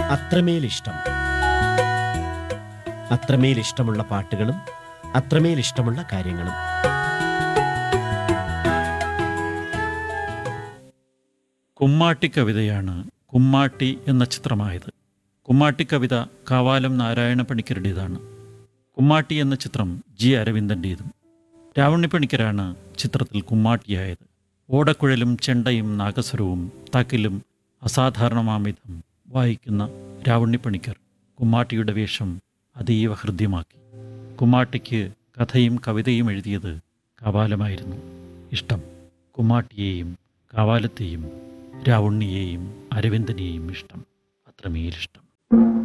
അത്രമേൽ ഇഷ്ടം അത്രമേൽ ഇഷ്ടമുള്ള പാട്ടുകളും അത്രമേൽ ഇഷ്ടമുള്ള കാര്യങ്ങളും കുമ്മാട്ടി കവിതയാണ് കുമ്മാട്ടി എന്ന ചിത്രമായത് കുമ്മാട്ടി കവിത കാവാലം നാരായണ പണിക്കരുടേതാണ് കുമ്മാട്ടി എന്ന ചിത്രം ജി അരവിന്ദൻ്റേതും രാവണ്ണി പണിക്കരാണ് ചിത്രത്തിൽ കുമ്മാട്ടിയായത് ഓടക്കുഴലും ചെണ്ടയും നാഗസ്വരവും തക്കിലും അസാധാരണമാമിധം വായിക്കുന്ന രാവണ്ണി പണിക്കർ കുമ്മാട്ടിയുടെ വേഷം അതീവ ഹൃദ്യമാക്കി കുമ്മാട്ടിക്ക് കഥയും കവിതയും എഴുതിയത് കാവാലമായിരുന്നു ഇഷ്ടം കുമ്മാട്ടിയെയും കാവാലത്തെയും രാവുണ്ണിയെയും അരവിന്ദനെയും ഇഷ്ടം അത്രമേലിഷ്ടം